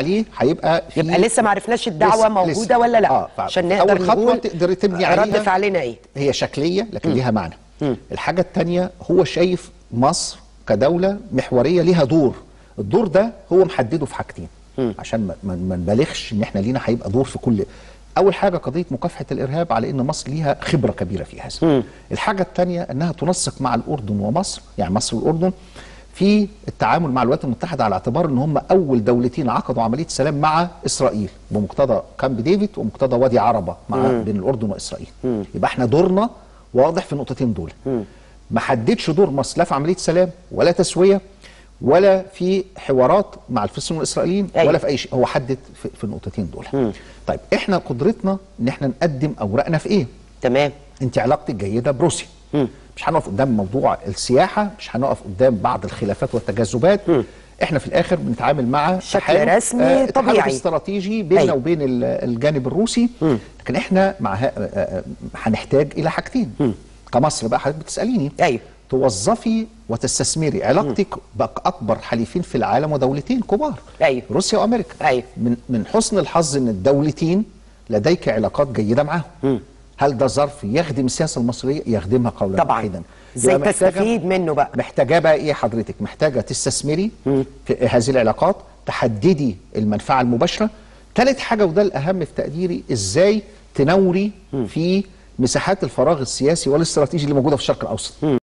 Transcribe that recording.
عليه هيبقى في يبقى لسه ما عرفناش الدعوه لسه- موجوده لسه. ولا لا آه، ف- عشان نقدر اول خطوه نقول تقدر تبني رد عليها فعلنا ايه هي شكليه لكن ليها معنى الحاجه الثانيه هو شايف مصر كدوله محوريه ليها دور الدور ده هو محدده في حاجتين عشان ما- ما ما نبالغش ان احنا لينا هيبقى دور في كل اول حاجه قضيه مكافحه الارهاب على ان مصر ليها خبره كبيره في هذا الحاجه الثانيه انها تنسق مع الاردن ومصر يعني مصر والاردن في التعامل مع الولايات المتحده على اعتبار ان هم اول دولتين عقدوا عمليه سلام مع اسرائيل بمقتضى كامب ديفيد ومقتضى وادي عربه مع بين الاردن واسرائيل يبقى احنا دورنا واضح في النقطتين دول ما حددش دور مصر لا في عمليه سلام ولا تسويه ولا في حوارات مع الفلسطينيين والاسرائيليين أيوة. ولا في اي شيء هو حدد في, في النقطتين دول طيب احنا قدرتنا ان احنا نقدم اوراقنا في ايه تمام انت علاقتك جيده بروسيا مش هنقف قدام موضوع السياحه مش هنقف قدام بعض الخلافات والتجاذبات احنا في الاخر بنتعامل مع شكل تحالف، رسمي آه، تحالف طبيعي. استراتيجي بيننا أيوة. وبين ال- الجانب الروسي لكن احنا مع ها- آه، آه، هنحتاج الى حاجتين كمصر بقى حضرتك بتساليني ايوه توظفي وتستثمري علاقتك باكبر حليفين في العالم ودولتين كبار أيوة. روسيا وامريكا أيوة. من من حسن الحظ ان الدولتين لديك علاقات جيده معهم هل ده ظرف يخدم السياسه المصريه يخدمها قولا طبعا واحدا ازاي يبقى محتاجة- تستفيد منه بقى محتاجه بقى ايه حضرتك محتاجه تستثمري في هذه العلاقات تحددي المنفعه المباشره ثالث حاجه وده الاهم في تقديري ازاي تنوري في مساحات الفراغ السياسي والاستراتيجي اللي موجوده في الشرق الاوسط